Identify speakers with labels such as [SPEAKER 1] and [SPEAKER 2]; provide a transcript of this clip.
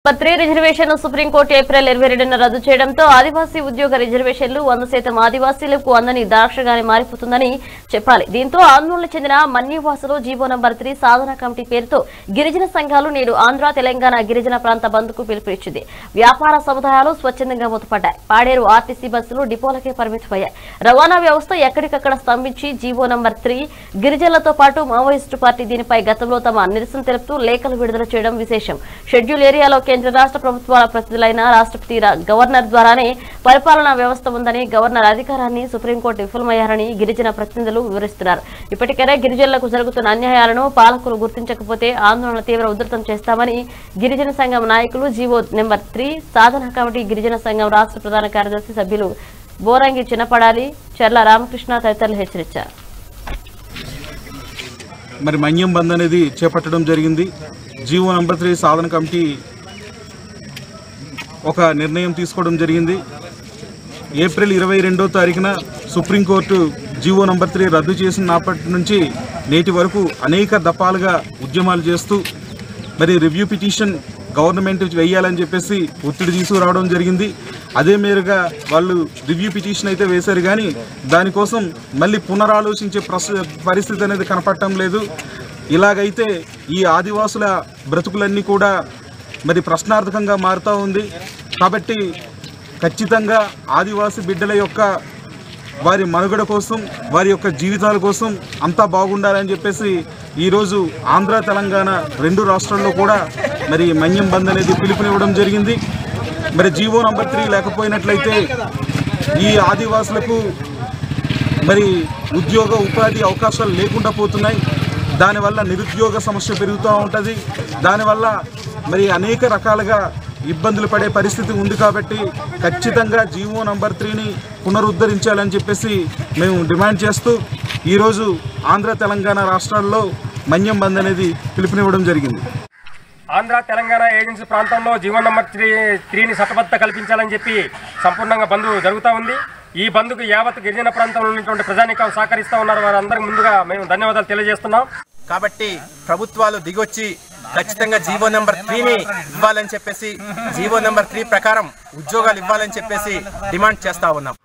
[SPEAKER 1] three reservation supreme court April ఇరవై రెండున రద్దు చేయడంతో ఆదివాసీ ఉద్యోగ రిజర్వేషన్లు వంద శాతం ఆదివాసీలకు అందని దాక్షగానే మారిపోతుందని చెప్పాలి దీంతో ఆందోళన చెందిన మన్యవాసులు జీవో నంబర్ త్రీ సాధన కమిటీ పేరుతో గిరిజన సంఘాలు నేడు ఆంధ్ర తెలంగాణ గిరిజన ప్రాంత బంద్కు పిలుపునిచ్చింది వ్యాపార సముదాయాలు స్వచ్ఛందంగా మూతపడ్డాయి పాడేరు ఆర్టీసీ బస్సులు డిపోలకే పరిమితమయ్యాయి రవాణా వ్యవస్థ ఎక్కడికక్కడ స్తంభించి జీవో నంబర్ త్రీ గిరిజనులతో పాటు మావోయిస్టు పార్టీ దీనిపై గతంలో తమ నిరసన తెలుపుతూ లేఖలు విడుదల చేయడం విశేషం షెడ్యూల్ ఏరియాలో కేంద్ర రాష్ట్ర ప్రభుత్వాల ప్రతినిధులైన రాష్ట్రపతి రా- గవర్నర్ ద్వారానే పరిపాలనా వ్యవస్థ ఉందని గవర్నర్ అధికారాన్ని సుప్రీంకోర్టు విఫలమయ్యారని గిరిజన ప్రతినిధులు వివరిస్తున్నారు ఇప్పటికైనా గిరిజనులకు జరుగుతున్న అన్యాయాలను పాలకులు గుర్తించకపోతే ఆందోళన తీవ్ర ఉధృతం చేస్తామని గిరిజన సంఘం నాయకులు జీవో నెంబర్ త్రీ సాధన కమిటీ గిరిజన సంఘం రాష్ట్ర ప్రధాన కార్యదర్శి సభ్యులు బోరంగి చిన్నపడాలి చర్ల రామకృష్ణ తదితరులు హెచ్చరించారు
[SPEAKER 2] మరి మన్యం బంద్ అనేది చేపట్టడం జరిగింది జీవో నంబర్ త్రీ సాధన కమిటీ ఒక నిర్ణయం తీసుకోవడం జరిగింది ఏప్రిల్ ఇరవై రెండో తారీఖున సుప్రీంకోర్టు జీవో నంబర్ త్రీ రద్దు చేసినప్పటి నుంచి నేటి వరకు అనేక దఫాలుగా ఉద్యమాలు చేస్తూ మరి రివ్యూ పిటిషన్ గవర్నమెంట్ వేయాలని చెప్పేసి ఒత్తిడి తీసుకురావడం జరిగింది అదే మేరగా వాళ్ళు రివ్యూ పిటిషన్ అయితే వేశారు కానీ దానికోసం మళ్ళీ పునరాలోచించే ప్రస్ పరిస్థితి అనేది కనపడటం లేదు ఇలాగైతే ఈ ఆదివాసుల బ్రతుకులన్నీ కూడా మరి ప్రశ్నార్థకంగా మారుతూ ఉంది కాబట్టి ఖచ్చితంగా ఆదివాసి బిడ్డల యొక్క వారి మనుగడ కోసం వారి యొక్క జీవితాల కోసం అంతా బాగుండాలని చెప్పేసి ఈరోజు ఆంధ్ర తెలంగాణ రెండు రాష్ట్రాల్లో కూడా మరి మన్యం బంద్ అనేది పిలుపునివ్వడం జరిగింది మరి జీవో నంబర్ త్రీ లేకపోయినట్లయితే ఈ ఆదివాసులకు మరి ఉద్యోగ ఉపాధి అవకాశాలు లేకుండా పోతున్నాయి దానివల్ల నిరుద్యోగ సమస్య పెరుగుతూ ఉంటుంది దానివల్ల మరి అనేక రకాలుగా ఇబ్బందులు పడే పరిస్థితి ఉంది కాబట్టి ఖచ్చితంగా జీవో నంబర్ త్రీని పునరుద్ధరించాలని చెప్పేసి మేము డిమాండ్ చేస్తూ ఈరోజు ఆంధ్ర తెలంగాణ రాష్ట్రాల్లో మన్యం బంద్ అనేది పిలుపునివ్వడం జరిగింది
[SPEAKER 3] ఆంధ్ర తెలంగాణ ఏజెన్సీ ప్రాంతంలో జీవన్ నంబర్ త్రీ త్రీని చట్టబద్ధత కల్పించాలని చెప్పి సంపూర్ణంగా బంద్ జరుగుతూ ఉంది ఈ బంద్కు యావత్ గిరిజన ప్రాంతంలో ఉన్నటువంటి ప్రజానికం సహకరిస్తూ ఉన్నారు వారందరికీ ముందుగా మేము ధన్యవాదాలు తెలియజేస్తున్నాం
[SPEAKER 4] కాబట్టి ప్రభుత్వాలు దిగొచ్చి ఖచ్చితంగా జీవో నెంబర్ త్రీని ఇవ్వాలని చెప్పేసి జీవో నెంబర్ త్రీ ప్రకారం ఉద్యోగాలు ఇవ్వాలని చెప్పేసి డిమాండ్ చేస్తా ఉన్నాం